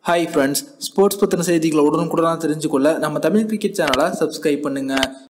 hi friends sports பற்றின செய்திகளை உடனுக்குடனாக தெரிஞ்சுக்கொள்ள நம்ம தமிழ் கிரிக்கெட் சேனலை சப்ஸ்கிரைப் பண்ணுங்க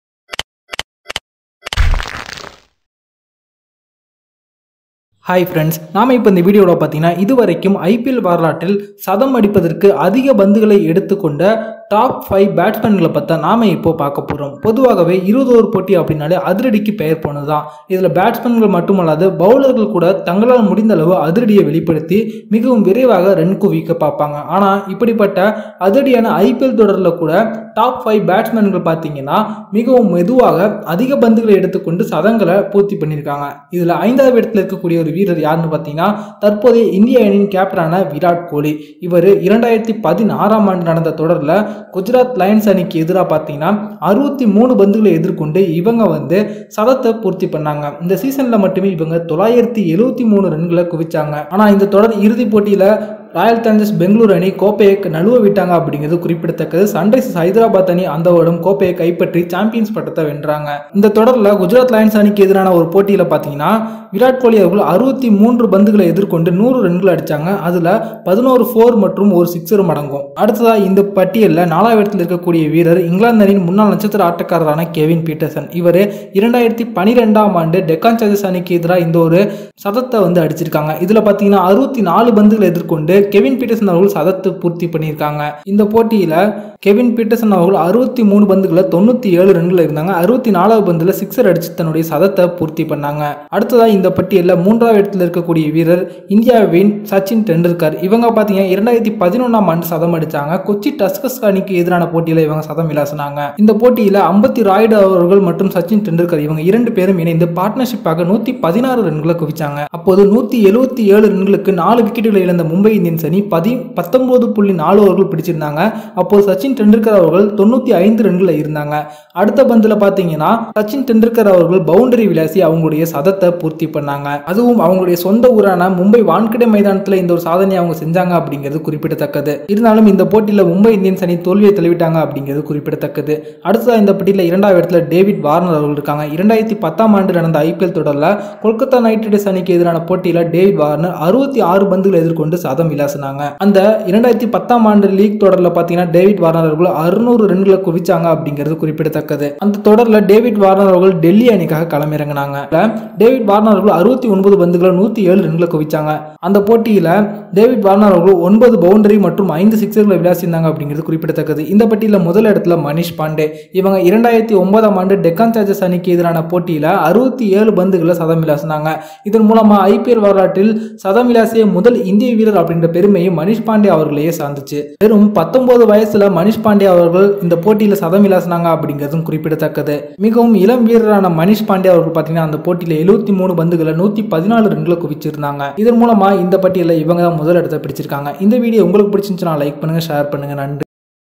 ஹாய் ஃப்ரெண்ட்ஸ் நாம் இப்போ இந்த வீடியோவில் பார்த்தீங்கன்னா இதுவரைக்கும் ஐபிஎல் வரலாற்றில் சதம் அடிப்பதற்கு அதிக பந்துகளை எடுத்துக்கொண்ட டாப் ஃபைவ் பேட்ஸ்மேன்களை பார்த்தா நாம இப்போ பார்க்க போகிறோம் பொதுவாகவே இருபது ஓவர் போட்டி அப்படின்னாலே அதிரடிக்கு பெயர் போனது தான் இதில் பேட்ஸ்மேன்கள் மட்டுமல்லாது பவுலர்கள் கூட தங்களால் முடிந்த அளவு அதிரடியை வெளிப்படுத்தி மிகவும் விரைவாக ரன் குவிக்க பார்ப்பாங்க ஆனால் இப்படிப்பட்ட அதிரடியான ஐபிஎல் தொடரில் கூட டாப் ஃபைவ் பேட்ஸ்மேன்கள் பார்த்தீங்கன்னா மிகவும் மெதுவாக அதிக பந்துகளை எடுத்துக்கொண்டு சதங்களை பூர்த்தி பண்ணியிருக்காங்க இதில் ஐந்தாவது இடத்துல இருக்கக்கூடிய ஒரு வீரர் யாருன்னு பார்த்தீங்கன்னா தற்போதைய இந்திய அணியின் கேப்டனான விராட் கோலி இவர் இரண்டாயிரத்தி பதினாறாம் ஆண்டு நடந்த தொடரில் குஜராத் லயன்ஸ் அணிக்கு எதிராக பார்த்தீங்கன்னா அறுபத்தி மூணு பந்துகளை எதிர்கொண்டு இவங்க வந்து சதத்தை பூர்த்தி பண்ணாங்க இந்த சீசனில் மட்டுமே இவங்க தொள்ளாயிரத்தி எழுபத்தி மூணு ரன்களை குவிச்சாங்க ஆனால் இந்த தொடர் இறுதிப் போட்டியில் ராயல் சேலஞ்சர்ஸ் பெங்களூர் அணி கோப்பையை நழுவ விட்டாங்க அப்படிங்கிறது குறிப்பிடத்தக்கது சன்ரைசர்ஸ் ஹைதராபாத் அணி அந்த வருடம் கோப்பையை கைப்பற்றி சாம்பியன்ஸ் பட்டத்தை வென்றாங்க இந்த தொடரில் குஜராத் லயன்ஸ் அணிக்கு எதிரான ஒரு போட்டியில் பார்த்தீங்கன்னா விராட் கோலி அவர்கள் அறுபத்தி மூன்று பந்துகளை எதிர்கொண்டு நூறு ரன்கள் அடிச்சாங்க அதில் பதினோரு ஃபோர் மற்றும் ஒரு சிக்ஸரும் அடங்கும் அடுத்ததாக இந்த பட்டியலில் நாலாவது இடத்தில் இருக்கக்கூடிய வீரர் இங்கிலாந்து அணியின் முன்னாள் நட்சத்திர ஆட்டக்காரரான கெவின் பீட்டர்சன் இவர் இரண்டாயிரத்தி பனிரெண்டாம் ஆண்டு டெக்கான் சார்ஜர்ஸ் அணிக்கு எதிராக இந்த ஒரு சதத்தை வந்து அடிச்சிருக்காங்க இதில் பார்த்தீங்கன்னா அறுபத்தி நாலு பந்துகளை எதிர்கொண்டு கெவின் பீட்டர்சன் அவர்கள் சதத்தை பூர்த்தி பண்ணியிருக்காங்க இந்த போட்டியில் கெவின் பீட்டர்சன் அவர்கள் அறுபத்தி மூணு பந்துகளை தொண்ணூற்றி ஏழு ரன்கள் இருந்தாங்க அறுபத்தி நாலாவது பந்தில் சிக்ஸர் அடிச்சு தன்னுடைய சதத்தை பூர்த்தி பண்ணாங்க அடுத்ததாக இந்த பட்டியலில் மூன்றாவது இடத்துல இருக்கக்கூடிய வீரர் இந்தியாவின் சச்சின் டெண்டுல்கர் இவங்க பார்த்தீங்கன்னா இரண்டாயிரத்தி பதினொன்றாம் ஆண்டு சதம் அடிச்சாங்க கொச்சி டஸ்கஸ் அணிக்கு எதிரான போட்டியில் இவங்க சதம் விளாசினாங்க இந்த போட்டியில் அம்பத்தி ராய்டு அவர்கள் மற்றும் சச்சின் டெண்டுல்கர் இவங்க இரண்டு பேரும் இணைந்து பார்ட்னர்ஷிப்பாக நூற்றி பதினாறு ரன்களை குவிச்சாங்க அப்போது நூற்றி எழுபத்தி ஏழு ரன்களுக்கு நாலு விக்கெட்டுகளை இழந்த மும்பை இந்தியன்ஸ் அணி பதி பத்தொன்பது புள்ளி நாலு ஓவர்கள் பிடிச்சிருந்தாங்க அப்போது சச்சின் டெண்டுல்கர் அவர்கள் தொண்ணூற்றி ஐந்து ரன்களில் இருந்தாங்க அடுத்த பந்தில் பார்த்தீங்கன்னா சச்சின் டெண்டுல்கர் அவர்கள் பவுண்டரி விளாசி அவங்களுடைய சதத்தை பூர்த்தி பண்ணாங்க அதுவும் அவங்களுடைய சொந்த ஊரான மும்பை வான்கடை மைதானத்தில் இந்த ஒரு சாதனையை அவங்க செஞ்சாங்க அப்படிங்கிறது குறிப்பிடத்தக்கது இருந்தாலும் இந்த போட்டியில் மும்பை இந்தியன்ஸ் அணி தோல்வியை தழுவிட்டாங்க அப்படிங்கிறது குறிப்பிடத்தக்கது அடுத்ததாக இந்த பட்டியலில் இரண்டாவது இடத்துல டேவிட் வார்னர் அவர்கள் இருக்காங்க இரண்டாயிரத்தி பத்தாம் ஆண்டு நடந்த ஐபிஎல் தொடரில் கொல்கத்தா நைட் ரைடர்ஸ் அணிக்கு எதிரான போட்டியில் டேவிட் வார்னர் அறுபத்தி ஆறு பந்துகளை எதிர்கொண்டு சதம் விளாசினாங்க அந்த இரண்டாயிரத்தி பத்தாம் ஆண்டு லீக் தொடரில் பார்த்தீங்கன்னா டேவிட் வார்னர் அவர்கள் அறுநூறு ரன்களை குவிச்சாங்க அப்படிங்கிறது குறிப்பிடத்தக்கது அந்த தொடரில் டேவிட் வார்னர் அவர்கள் டெல்லி அணிக்காக களமிறங்கினாங்க டேவிட் வார்னர் அவர்கள் அறுபத்தி ஒன்பது பந்துகளை நூற்றி ஏழு ரன்களை குவிச்சாங்க அந்த போட்டியில் டேவிட் வார்னர் அவர்கள் ஒன்பது பவுண்டரி மற்றும் ஐந்து சிக்ஸர்களை விளாசியிருந்தாங்க அப்படிங்கிறது குறிப்பிடத்தக்கது இந்த பட்டியலில் முதல் இடத்துல மனிஷ் பாண்டே இவங்க இரண்டாயிரத்தி ஒன்பதாம் ஆண்டு டெக்கான் சார்ஜர்ஸ் அணிக்கு எதிரான போட்டியில் அறுபத்தி ஏழு பந்துகளை சதம் விளாசினாங்க இதன் மூலமாக ஐபிஎல் வரலாற்றில் சதம் விளாசிய முதல் இந்திய வீரர் அப்படின்ற பெருமையை மனிஷ் பாண்டே அவர்களையே சார்ந்துச்சு வெறும் பத்தொன்பது வயசுல மனிஷ் பாண்டே அவர்கள் இந்த போட்டியில் சதம் விளாசினாங்க அப்படிங்கிறதும் குறிப்பிடத்தக்கது மிகவும் இளம் வீரரான மனிஷ் பாண்டே அவர்கள் பார்த்தீங்கன்னா அந்த போட்டியில் எழுபத்தி மூணு பந்துகளை நூற்றி பதினாலு ரன்களை குவிச்சிருந்தாங்க இதன் மூலமா இந்த பட்டியலில் இவங்க தான் முதல் இடத்தை பிடிச்சிருக்காங்க இந்த வீடியோ உங்களுக்கு பிடிச்சிருந்துச்சுன்னா லைக் பண்ணுங்க ஷேர் பண்ணுங்க நன்றி